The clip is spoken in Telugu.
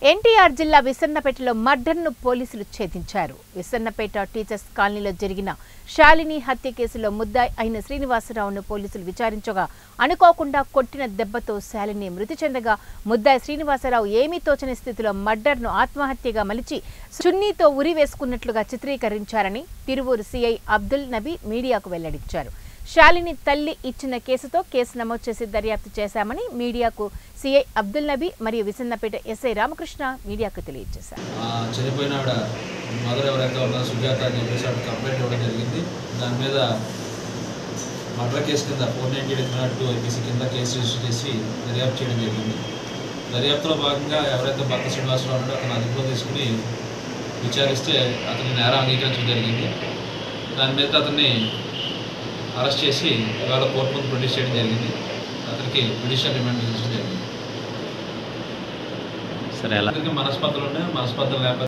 ఎన్టీఆర్ జిల్లా విసన్నపేటలో మర్డర్ను పోలీసులు ఛేదించారు విసన్నపేట టీచర్స్ కాలనీలో జరిగిన శాలిని హత్య కేసులో ముద్దాయి అయిన శ్రీనివాసరావును పోలీసులు విచారించగా అనుకోకుండా కొట్టిన దెబ్బతో శాలిని మృతి చెందగా ముద్దాయి శ్రీనివాసరావు ఏమీ తోచని స్థితిలో మర్డర్ను ఆత్మహత్యగా మలిచి చున్నీతో ఉరి వేసుకున్నట్లుగా చిత్రీకరించారని తిరువూరు సీఐ అబ్దుల్ నబీ మీడియాకు వెల్లడించారు శాలిని తల్లి ఇచ్చిన కేసుతో కేసు నమోదు చేసి దర్యాప్తు చేశామని మీడియాకు సీఐ అబ్దుల్ నబీ మరియు విసన్నపేట ఎస్ఐ రామకృష్ణ మీడియాకు తెలియజేశారు ఆ చనిపోయిన ఆవిడ మదర్ ఎవరైతే ఉన్నారో సుజాత అని చెప్పేసి ఆవిడ కంప్లైంట్ ఇవ్వడం జరిగింది దాని మీద మర్డర్ కేసు కింద four ninety eight two IPC కింద కేసు రిజిస్టర్ చేసి దర్యాప్తు చేయడం జరిగింది దర్యాప్తులో భాగంగా ఎవరైతే భర్త శ్రీనివాసరావు ఉన్నాడో అతను అదుపులో తీసుకుని విచారిస్తే అతని నేరం అంగీకరించడం జరిగింది దాని మీద అతన్ని అరెస్ట్ చేసి ఇవాళ కోర్టు ముందు ప్రొడ్యూస్ చేయడం జరిగింది అతనికి జ్యుడిషియల్ రిమాండ్ విధించడం జరిగింది సరే ఎలా అతనికి మనస్పర్ధలు ఉన్నాయి మనస్పర్ధలు లేకపోతే